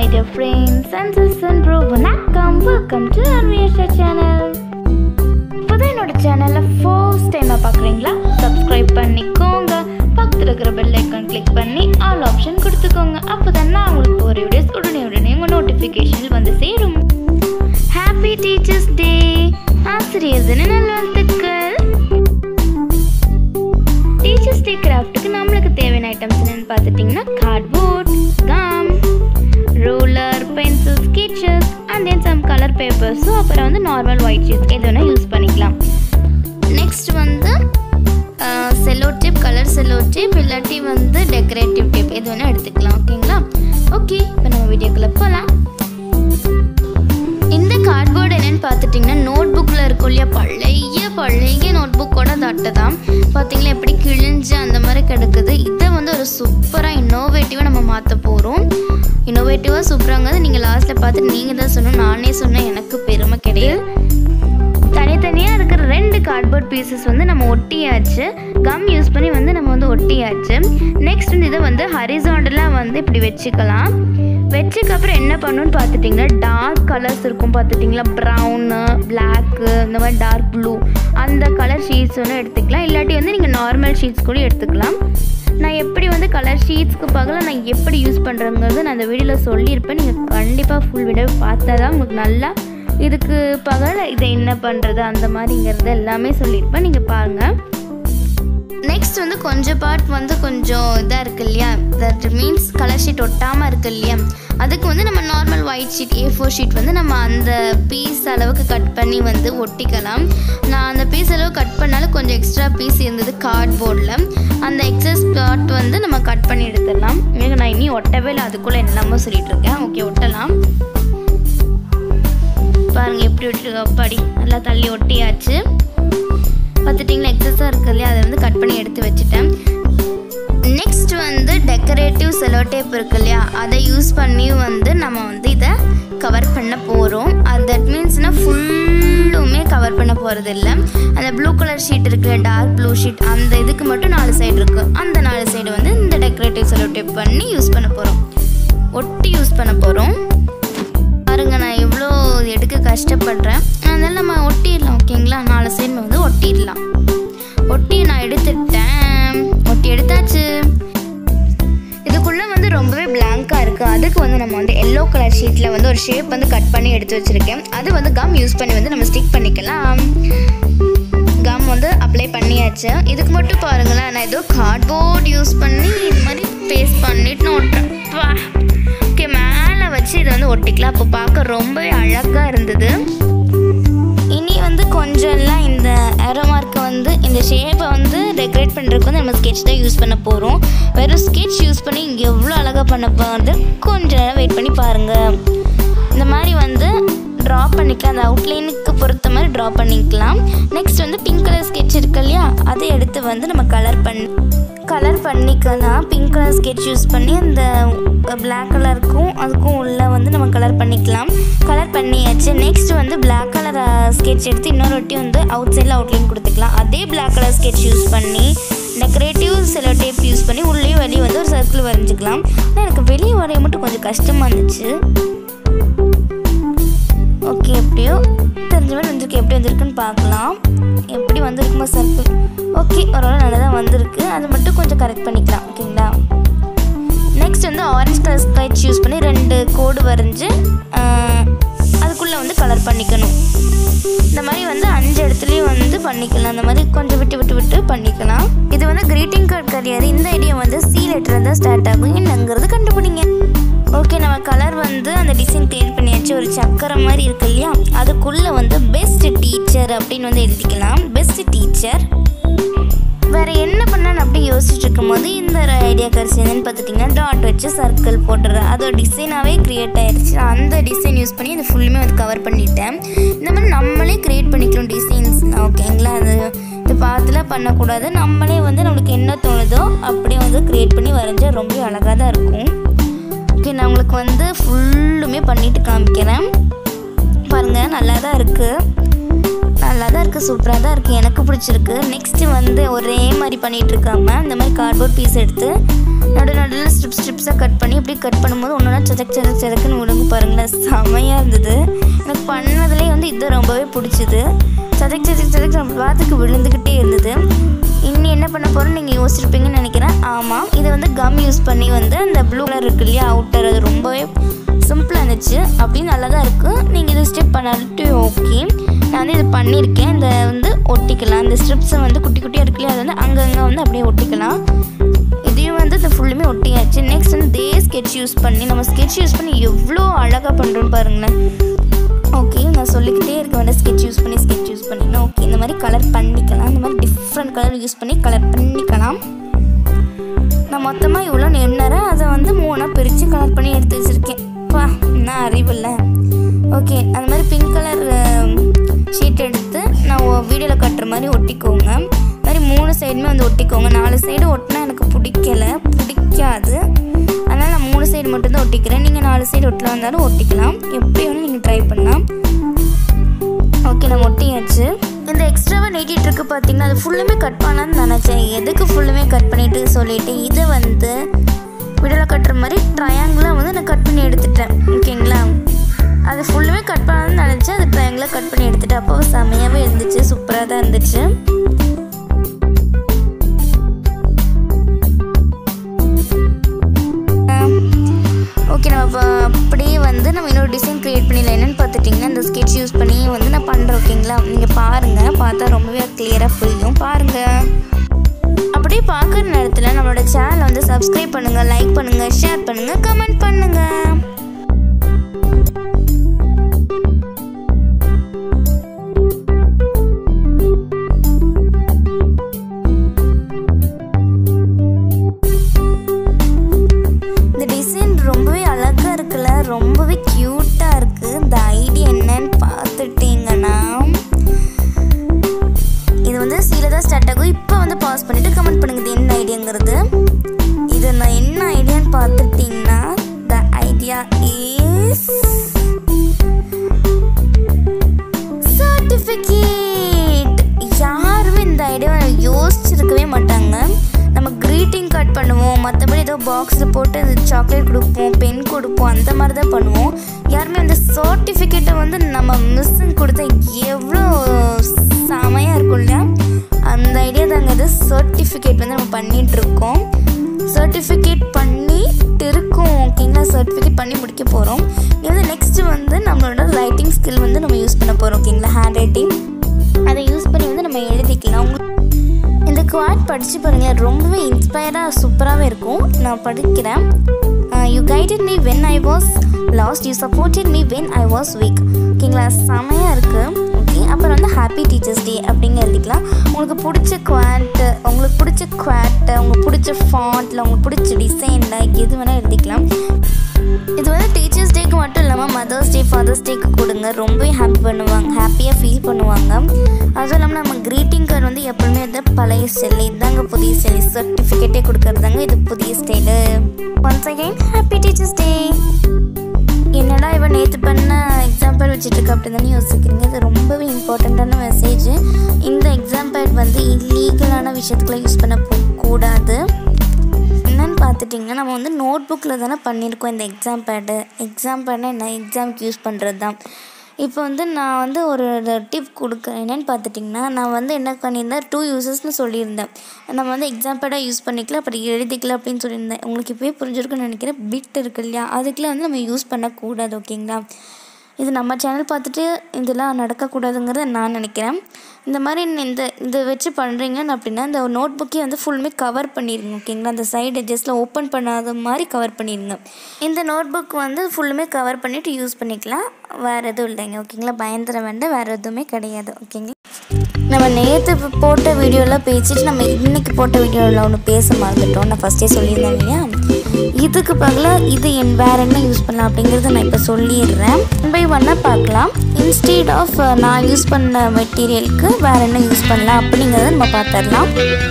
my dear friends and sisters and bro வணக்கம் welcome to Anviyasha channel இப்போதான் என்னோட சேனலை ஃபர்ஸ்ட் டைமாக பார்க்குறீங்களா சப்ஸ்கிரைப் பண்ணிக்கோங்க பக்கத்தில் இருக்கிற பெல் ஐக்கான் கிளிக் பண்ணி ஆல் ஆப்ஷன் கொடுத்துக்கோங்க அப்போ தான் நான் உங்களுக்கு ஒரு வீடியோஸ் உடனே உடனே உங்கள் நோட்டிஃபிகேஷன் வந்து சேரும் ஹாப்பி டீச்சர்ஸ் டே ஆசிரியர் தின நல்வாழ்த்துக்கள் டீச்சர்ஸ் டே கிராஃப்ட்டுக்கு நம்மளுக்கு தேவையான ஐட்டம்ஸ் என்னென்னு பார்த்துட்டிங்கன்னா cardboard gum ruler pencil sketches and then some colour பேப்பர்ஸும் அப்புறம் வந்து நார்மல் ஒயிட் ஷீட்ஸ் எது வேணால் யூஸ் பண்ணிக்கலாம் நெக்ஸ்ட் வந்து cello tape colour cello tape இல்லாட்டி வந்து டெக்கரேட்டிவ் டேப் எது வேணால் எடுத்துக்கலாம் ஓகேங்களா ஓகே இப்போ நம்ம வீடியோக்குள்ளே போகலாம் இந்த கார்ட்போர்டு என்னன்னு பார்த்துட்டிங்கன்னா நோட் புக்கில் இருக்கும் இல்லையா பழைய பழைய நோட் புக்கோட அந்த அட்டை தான் பார்த்தீங்களா எப்படி கிழிஞ்சு அந்த மாதிரி கிடக்குது இதை வந்து ஒரு சூப்பராக இன்னோவேட்டிவாக நம்ம மாற்ற போகிறோம் இன்னோவேட்டிவாக சூப்பராங்கிறது நீங்கள் லாஸ்ட்டில் பார்த்துட்டு நீங்கள் தான் சொன்னோம் நானே சொன்னேன் எனக்கு பெருமை கிடையாது தனித்தனியாக இருக்கிற ரெண்டு கார்ட்போர்ட் பீசஸ் வந்து நம்ம ஒட்டியாச்சு கம் யூஸ் பண்ணி வந்து நம்ம வந்து ஒட்டியாச்சு நெக்ஸ்ட் வந்து இதை வந்து ஹரிசாண்டலாக வந்து இப்படி வச்சுக்கலாம் வச்சதுக்கப்புறம் என்ன பண்ணணும்னு பார்த்துட்டிங்கன்னா டார்க் கலர்ஸ் இருக்கும் பார்த்துட்டிங்களா ப்ரௌனு பிளாக்கு இந்த மாதிரி டார்க் ப்ளூ அந்த கலர் ஷீட்ஸ் ஒன்று எடுத்துக்கலாம் இல்லாட்டி வந்து நீங்கள் நார்மல் ஷீட்ஸ் கூட எடுத்துக்கலாம் நான் எப்படி வந்து கலர் ஷீட்ஸ்க்கு பதிலாக நான் எப்படி யூஸ் பண்ணுறேங்கிறது நான் அந்த வீடியோவில் சொல்லியிருப்பேன் நீங்கள் கண்டிப்பாக ஃபுல் வீடியோ பார்த்தா தான் உங்களுக்கு நல்லா இதுக்கு பகல் இதை என்ன பண்ணுறது அந்த மாதிரிங்கிறது எல்லாமே சொல்லியிருப்பேன் நீங்கள் பாருங்கள் நெக்ஸ்ட் வந்து கொஞ்சம் பார்ட் வந்து கொஞ்சம் இதாக இருக்கு இல்லையா தட் மீன்ஸ் கலர் ஷீட் ஒட்டாமல் இருக்கு இல்லையா அதுக்கு வந்து நம்ம normal white sheet A four sheet வந்து நம்ம அந்த பீஸ் அளவுக்கு கட் பண்ணி வந்து ஒட்டிக்கலாம் நான் அந்த பீஸ் அளவு கட் பண்ணாலும் கொஞ்சம் எக்ஸ்ட்ரா பீஸ் இருந்தது கார்ட்போர்டில் அந்த எக்ஸஸ் பார்ட் வந்து நம்ம கட் பண்ணி எடுத்துடலாம் எனக்கு நான் இனி ஒட்டவே இல்லை அதுக்குள்ளே என்னமோ சொல்லிட்டு இருக்கேன் ஓகே ஒட்டலாம் பாருங்கள் எப்படி ஒட்டிருக்கு அப்பாடி நல்லா தள்ளி ஒட்டியாச்சு பார்த்துட்டிங்களா எக்ஸஸாக இருக்கு இல்லையா அதை வந்து கட் பண்ணி எடுத்து வச்சுட்டேன் நெக்ஸ்ட் வந்து டெக்கரேட்டிவ் செலோ டேப் இருக்கு இல்லையா அதை யூஸ் பண்ணி வந்து நம்ம வந்து இதை கவர் பண்ண போகிறோம் அது தட் மீன்ஸ்னால் ஃபுல்லுமே கவர் பண்ண போகிறது இல்லை அந்த ப்ளூ கலர் ஷீட் இருக்குது டார்க் ப்ளூ ஷீட் அந்த இதுக்கு மட்டும் நாலு சைடு இருக்குது அந்த நாலு சைடு வந்து இந்த டெக்கரேட்டிவ் செலோ டேப் பண்ணி யூஸ் பண்ண போகிறோம் ஒட்டி யூஸ் பண்ண போகிறோம் பாருங்க நான் எவ்வளோ எடுக்க கஷ்டப்படுறேன் அதனால நம்ம ஒட்டிடலாம் ஓகேங்களா நாலு சைடு வந்து ஒட்டிடலாம் ஒட்டி நான் எடுத்துட்டேன் ஒட்டி எடுத்தாச்சு இதுக்குள்ளே வந்து ரொம்பவே பிளாங்காக இருக்குது அதுக்கு வந்து நம்ம வந்து எல்லோ கலர் ஷீட்டில் வந்து ஒரு ஷேப் வந்து கட் பண்ணி எடுத்து வச்சுருக்கேன் அது வந்து கம் யூஸ் பண்ணி வந்து நம்ம ஸ்டிக் பண்ணிக்கலாம் கம் வந்து அப்ளை பண்ணியாச்சு இதுக்கு மட்டும் பாருங்களேன் நான் ஏதோ கார்ட்போர்ட் யூஸ் பண்ணி இது மாதிரி பேஸ்ட் பண்ணிட்டு நான் ஒட்டுறேன் ஓகே மேலே வச்சு இதை வந்து ஒட்டிக்கலாம் அப்போ பார்க்க ரொம்பவே அழகாக இருந்தது இனி வந்து கொஞ்சம் எல்லாம் இந்த ஏரோ மார்க்கை வந்து இந்த ஷேப்பை வந்து டெக்கரேட் பண்ணுறதுக்கு வந்து நம்ம ஸ்கெட்ச் தான் யூஸ் பண்ண போகிறோம் வெறும் ஸ்கெட்ச் யூஸ் பண்ணி இங்கே எவ்வளோ அழகாக பண்ண போகிறது கொஞ்சம் நேரம் வெயிட் பண்ணி பாருங்கள் இந்த மாதிரி வந்து ட்ரா பண்ணிக்கலாம் அந்த அவுட்லைனுக்கு பொறுத்த மாதிரி ட்ரா பண்ணிக்கலாம் நெக்ஸ்ட் வந்து பிங்க் கலர் ஸ்கெட்ச் இருக்கு இல்லையா அதை எடுத்து வந்து நம்ம கலர் பண்ணி கலர் பண்ணிக்கலாம் பிங்க் கலர் ஸ்கெட்ச் யூஸ் பண்ணி அந்த பிளாக் கலருக்கும் அதுக்கும் உள்ள வந்து நம்ம கலர் பண்ணிக்கலாம் கலர் பண்ணியாச்சு நெக்ஸ்ட் வந்து பிளாக் கலர் ஸ்கெட்ச் எடுத்து இன்னொரு வாட்டி வந்து அவுட் சைடில் அவுட்லைன் கொடுத்துக்கலாம் அதே பிளாக் கலர் ஸ்கெட்ச் யூஸ் பண்ணி டெக்கரேட்டிவ் செலோ டேப் யூஸ் பண்ணி உள்ளே வெளியே வந்து ஒரு சர்க்கிள் வரைஞ்சிக்கலாம் ஆனால் எனக்கு வெளியே வரைய மட்டும் கொஞ்சம் கஷ்டமாக இருந்துச்சு ஓகே எப்படியோ தெரிஞ்ச மாதிரி வந்திருக்கு எப்படி வந்திருக்குன்னு பார்க்கலாம் எப்படி வந்திருக்குமோ சர்க்கிள் ஓகே ஓரளவு நல்லா தான் வந்திருக்கு அது மட்டும் கொஞ்சம் கரெக்ட் பண்ணிக்கலாம் ஓகேங்களா நெக்ஸ்ட் வந்து ஆரஞ்ச் கலர் ஸ்கெட்ச் யூஸ் பண்ணி ரெண்டு கோடு வரைஞ்சி அதுக்குள்ளே வந்து கலர் பண்ணிக்கணும் இந்த மாதிரி வந்து அஞ்சு இடத்துலையும் வந்து பண்ணிக்கலாம் அந்த மாதிரி கொஞ்சம் விட்டு விட்டு விட்டு பண்ணிக்கலாம் இது வந்து கிரீட்டிங் கார்டு கரியர் இந்த ஐடியா வந்து சி லெட்டர் தான் ஸ்டார்ட் ஆகும் என்னங்கிறது கண்டுபிடிங்க ஓகே நம்ம கலர் வந்து அந்த டிசைன் கிரியேட் பண்ணியாச்சு ஒரு சக்கரம் மாதிரி இருக்கு இல்லையா அதுக்குள்ளே வந்து பெஸ்ட் டீச்சர் அப்படின்னு வந்து எழுதிக்கலாம் பெஸ்ட் டீச்சர் வேறு என்ன பண்ணான்னு அப்படி யோசிச்சுட்டு இருக்கும்போது இந்த ஐடியா கரிசி என்னன்னு பார்த்துட்டிங்கன்னா டாட் வச்சு சர்க்கிள் போட்டுறேன் அதோட டிசைனாகவே க்ரியேட் ஆயிடுச்சு அந்த டிசைன் யூஸ் பண்ணி அதை ஃபுல்லுமே வந்து கவர் பண்ணிட்டேன் இந்த மாதிரி நம்மளே க்ரியேட் பண்ணிக்கலாம் டிசைன்ஸ் ஓகேங்களா அது இது பார்த்துலாம் பண்ணக்கூடாது நம்மளே வந்து நம்மளுக்கு என்ன தோணுதோ அப்படியே வந்து க்ரியேட் பண்ணி வரைஞ்சா ரொம்ப அழகாக தான் இருக்கும் ஓகே நான் உங்களுக்கு வந்து ஃபுல்லுமே பண்ணிட்டு காமிக்கிறேன் பாருங்கள் நல்லா தான் இருக்குது நல்லா தான் இருக்குது சூப்பராக தான் இருக்குது எனக்கு பிடிச்சிருக்கு நெக்ஸ்ட்டு வந்து ஒரே மாதிரி பண்ணிகிட்டு இருக்காம இந்த மாதிரி கார்ட்போர்ட் பீஸ் எடுத்து நடு நடுவில் ஸ்ட்ரிப் ஸ்ட்ரிப்ஸாக கட் பண்ணி இப்படி கட் பண்ணும்போது ஒன்று சதக் சதக் சதக்குன்னு விடுங்க பாருங்களேன் செமையாக இருந்தது எனக்கு பண்ணதுலேயே வந்து இது ரொம்பவே பிடிச்சிது சதக் சதக் சதக் நம்ம வாத்துக்கு விழுந்துக்கிட்டே இருந்தது இன்னி என்ன பண்ண போகிறோம் நீங்கள் யோசிச்சிருப்பீங்கன்னு நினைக்கிறேன் ஆமாம் இதை வந்து கம் யூஸ் பண்ணி வந்து அந்த ப்ளூ கலர் இருக்கு இல்லையா அவுட்டர் அது ரொம்பவே சிம்பிளாக இருந்துச்சு அப்படின்னு நல்லா தான் இருக்குது நீங்கள் இது ஸ்டெப் பண்ணாட்டு ஓகே நான் வந்து இது பண்ணியிருக்கேன் இந்த வந்து ஒட்டிக்கலாம் இந்த ஸ்ட்ரிப்ஸை வந்து குட்டி குட்டியாக இருக்கு இல்லையா அது வந்து அங்கங்கே வந்து அப்படியே ஒட்டிக்கலாம் இதையும் வந்து இது ஃபுல்லுமே ஒட்டியாச்சு நெக்ஸ்ட் வந்து இதே ஸ்கெட்ச் யூஸ் பண்ணி நம்ம ஸ்கெட்ச் யூஸ் பண்ணி எவ்வளோ அழகாக பண்ணுறோன்னு பாருங்களேன் ஓகே நான் சொல்லிக்கிட்டே இருக்க வேண்டிய ஸ்கெட்ச் யூஸ் பண்ணி ஸ்கெட்ச் யூஸ் பண்ணினா ஓகே இந்த மாதிரி கலர் பண்ணிக்கலாம் இந்த மாதிரி டிஃப்ரெண்ட் கலர் யூஸ் பண்ணி கலர் பண்ணிக்கலாம் நான் மொத்தமாக இவ்வளோ எண்ணறேன் அதை வந்து மூணாக பிரித்து கலர் பண்ணி எடுத்து வச்சுருக்கேன் பா என்ன அறிவில்ல ஓகே அந்த மாதிரி பிங்க் கலர் ஷீட் எடுத்து நான் வீடியோவில் கட்டுற மாதிரி ஒட்டிக்கோங்க இந்த மாதிரி மூணு சைடுமே வந்து ஒட்டிக்கோங்க நாலு சைடு ஒட்டினா எனக்கு பிடிக்கல பிடிக்காது அதனால் நான் மூணு சைடு மட்டும்தான் ஒட்டிக்கிறேன் நீங்கள் நாலு சைடு ஒட்டலாம் இருந்தாலும் ஒட்டிக்கலாம் எப்படி வேணும் நீங்கள் ட்ரை பண்ணலாம் ஓகே நான் ஒட்டியாச்சு இந்த எக்ஸ்ட்ராவாக நீட்டிட்டு இருக்கு பார்த்தீங்கன்னா அது ஃபுல்லுமே கட் பண்ணலான்னு நினச்சேன் எதுக்கு ஃபுல்லுமே கட் பண்ணிட்டு சொல்லிட்டு இது வந்து வீடியோவில் கட்டுற மாதிரி ட்ரையாங்கிளாக வந்து நான் கட் பண்ணி எடுத்துட்டேன் ஓகேங்களா அது ஃபுல்லுமே கட் பண்ணலாம்னு நினச்சேன் அது ட்ரையாங்கிளாக கட் பண்ணி எடுத்துட்டேன் அப்போ செமையாகவே இருந்துச்சு சூப்பராக தான் இருந்துச்சு ஓகே நம்ம இப்போ அப்படியே வந்து நம்ம இன்னொரு டிசைன் க்ரியேட் பண்ணிடலாம் என்னென்னு பார்த்துட்டிங்கன்னா இந்த ஸ்கெட்ச் யூஸ் பண்ணி வந்து நான் பண்ணுறேன் ஓகேங்களா நீங்கள் பாருங்கள் பார்த்தா ரொம்பவே கிளியராக புரியும் பாருங்கள் அப்படியே பார்க்குற நேரத்தில் நம்மளோட சேனலை வந்து சப்ஸ்கிரைப் பண்ணுங்கள் லைக் பண்ணுங்கள் ஷேர் பண்ணுங்கள் கமெண்ட் பண்ணுங்கள் இந்த டிசைன் ரொம்பவே அழகாக இருக்குல்ல ரொம்பவே க்யூட்டாக இருக்குது இந்த ஐடியா என்னன்னு பார்த்துட்டிங்கன்னா இது வந்து சீல தான் ஸ்டார்ட் ஆகும் இப்போ வந்து பாஸ் பண்ணிவிட்டு கமெண்ட் பண்ணுங்க இது என்ன ஐடியாங்கிறது இது நான் என்ன ஐடியான்னு பார்த்துட்டிங்கன்னா த ஐடியா இஸ் சர்டிஃபிகேட் யாருமே இந்த ஐடியாவை யோசிச்சிருக்கவே மாட்டாங்க நம்ம க்ரீட்டிங் கார்ட் பண்ணுவோம் மற்றபடி ஏதோ பாக்ஸில் போட்டு அந்த சாக்லேட் கொடுப்போம் பென் கொடுப்போம் அந்த மாதிரி தான் பண்ணுவோம் யாருமே அந்த சர்டிஃபிகேட்டை வந்து நம்ம மிஸ்ஸுங்க கொடுத்தா எவ்வளோ செமையாக இருக்கும் இல்லையா அந்த ஐடியா தாங்க இது சர்டிஃபிகேட் வந்து நம்ம பண்ணிட்டு இருக்கோம் சர்டிஃபிகேட் பண்ணிட்டு இருக்கோம் ஓகேங்களா சர்டிஃபிகேட் பண்ணி முடிக்க போகிறோம் இது வந்து நெக்ஸ்ட்டு வந்து நம்மளோட ரைட்டிங் ஸ்கில் வந்து நம்ம யூஸ் பண்ண போகிறோம் ஓகேங்களா ஹேண்ட் ரைட்டிங் அதை யூஸ் பண்ணி வந்து நம்ம எழுதிக்கலாம் உங்களுக்கு இந்த குவாட் படித்து பாருங்களேன் ரொம்பவே இன்ஸ்பயராக சூப்பராகவே இருக்கும் நான் படிக்கிறேன் you guided me when I was lost you supported me when I was weak ஓகேங்களா செமையாக இருக்குது ஓகே அப்புறம் வந்து ஹாப்பி டீச்சர்ஸ் டே அப்படிங்க எழுதிக்கலாம் உங்களுக்கு பிடிச்ச குவாட்டு உங்களுக்கு பிடிச்ச குவாட்டு உங்களுக்கு பிடிச்ச ஃபாண்ட்டில் உங்களுக்கு பிடிச்ச டிசைனில் எது வேணால் எழுதிக்கலாம் இது வந்து டீச்சர்ஸ் டேக்கு மட்டும் இல்லாமல் மதர்ஸ் டே ஃபாதர்ஸ் டேக்கு கொடுங்க ரொம்பவே ஹாப்பி பண்ணுவாங்க ஹாப்பியாக ஃபீல் பண்ணுவாங்க அதுவும் இல்லாமல் நம்ம க்ரீட்டிங் கார்டு வந்து எப்பவுமே வந்து பழைய ஸ்டைல் இதாங்க புதிய ஸ்டைல் சர்டிஃபிகேட்டே கொடுக்கறதாங்க இது புதிய style once again happy teachers day என்னடா இவன் நேற்று பண்ண எக்ஸாம்பிள் வச்சுட்டு இருக்க அப்படி தானே யோசிக்கிறீங்க இது ரொம்பவே இம்பார்ட்டண்ட்டான மெசேஜ் இந்த எக்ஸாம்பிள் வந்து இல்லீகலான விஷயத்துக்குலாம் யூஸ் பண்ண போ- கூடாது என்னன்னு பார்த்துட்டிங்கன்னா நம்ம வந்து நோட் புக்கில் தானே பண்ணியிருக்கோம் இந்த எக்ஸாம் பேடு எக்ஸாம் பேட்னா என்ன எக்ஸாம்க்கு யூஸ் பண்ணுறது தான் இப்போ வந்து நான் வந்து ஒரு டிப் கொடுக்குறேன் என்னன்னு பார்த்துட்டிங்கன்னா நான் வந்து என்ன பண்ணியிருந்தேன் டூ யூசஸ்னு சொல்லியிருந்தேன் நம்ம வந்து எக்ஸாம் பேடாக யூஸ் பண்ணிக்கலாம் அப்புறம் எழுதிக்கலாம் அப்படின்னு சொல்லியிருந்தேன் உங்களுக்கு இப்போயே புரிஞ்சிருக்குன்னு நினைக்கிறேன் பிட் இருக்கு இல்லையா அதுக்கெலாம் வந்து நம்ம யூஸ் பண்ணக்கூடாது ஓகேங்களா இது நம்ம சேனல் பார்த்துட்டு இதெல்லாம் நடக்கக்கூடாதுங்கிறத நான் நினைக்கிறேன் இந்த மாதிரி நீ இந்த இதை வச்சு பண்ணுறீங்கன்னு அப்படின்னா இந்த நோட் புக்கே வந்து ஃபுல்லுமே கவர் பண்ணிடுங்க ஓகேங்களா அந்த சைடு எட்ஜஸ்ட்டில் ஓப்பன் பண்ணாத மாதிரி கவர் பண்ணிடுங்க இந்த நோட் புக் வந்து ஃபுல்லுமே கவர் பண்ணிவிட்டு யூஸ் பண்ணிக்கலாம் வேறு எதுவும் இல்லைங்க ஓகேங்களா பயந்துட வேண்டாம் வேறு எதுவுமே கிடையாது ஓகேங்களா நம்ம நேற்று போட்ட வீடியோவில் பேசிட்டு நம்ம இன்னைக்கு போட்ட வீடியோவில் ஒன்று பேச மறந்துட்டோம் நான் ஃபஸ்ட்டே சொல்லியிருந்தேன் இல்லையா இதுக்கு பதிலாக இது என் வேற என்ன யூஸ் பண்ணலாம் அப்படிங்கிறத நான் இப்போ சொல்லிடுறேன் ஒன் பை ஒன்னாக பார்க்கலாம் இன்ஸ்டீட் ஆஃப் நான் யூஸ் பண்ண மெட்டீரியலுக்கு வேற என்ன யூஸ் பண்ணலாம் அப்படிங்கிறத நம்ம பார்த்துடலாம்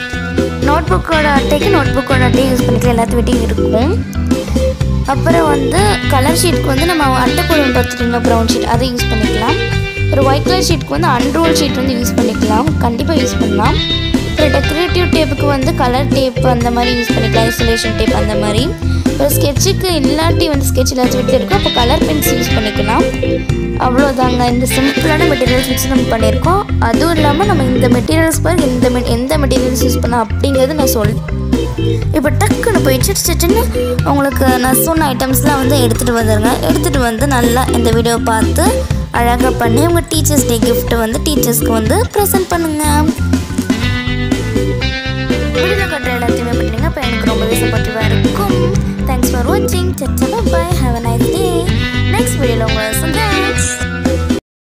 நோட் புக்கோட அட்டைக்கு நோட் புக்கோட அட்டையை யூஸ் பண்ணிக்கலாம் எல்லாத்து வீட்டையும் இருக்கும் அப்புறம் வந்து கலர் ஷீட்டுக்கு வந்து நம்ம அட்டை போடுவோம் பார்த்துட்டிங்கன்னா ப்ரௌன் ஷீட் அதை யூஸ் பண்ணிக்கலாம் ஒரு ஒயிட் கலர் ஷீட்டுக்கு வந்து அன்ரோல் ஷீட் வந்து யூஸ் பண்ணிக்கலாம் கண்டிப்பாக யூஸ் பண்ணலாம் அப்புறம் டெக்கரேட்டிவ் டேப்புக்கு வந்து கலர் டேப் அந்த மாதிரி யூஸ் பண்ணிக்கலாம் ஐசோலேஷன் டேப் அந்த மாதிரி ஒரு ஸ்கெட்சுக்கு இல்லாட்டி வந்து ஸ்கெட்ச் ஏதாச்சும் விட்டு இருக்கும் அப்போ கலர் பென்சில் யூஸ் பண்ணிக்கலாம் அவ்வளோதாங்க இந்த சிம்பிளான மெட்டீரியல்ஸ் வச்சு நம்ம பண்ணியிருக்கோம் அதுவும் இல்லாமல் நம்ம இந்த மெட்டீரியல்ஸ் பாரு இந்த மெ எந்த மெட்டீரியல்ஸ் யூஸ் பண்ணலாம் அப்படிங்கிறது நான் சொல் இப்போ டக்குன்னு போய் சிட்டு சிட்டுன்னு உங்களுக்கு நான் சொன்ன ஐட்டம்ஸ்லாம் வந்து எடுத்துகிட்டு வந்துடுங்க எடுத்துகிட்டு வந்து நல்லா இந்த வீடியோவை பார்த்து அழகாக பண்ணி உங்கள் டீச்சர்ஸ் டே கிஃப்ட்டை வந்து டீச்சர்ஸ்க்கு வந்து ப்ரெசென்ட் பண்ணுங்கள் வீடியோ கட்டுற எல்லாத்தையுமே பண்ணுங்க அப்போ எனக்கு ரொம்பவே சப்போர்ட்டிவாக இருக்கும் தேங்க்ஸ் ஃபார் வாட்சிங் சச்சா பாய் ஹாவ் அ நைஸ்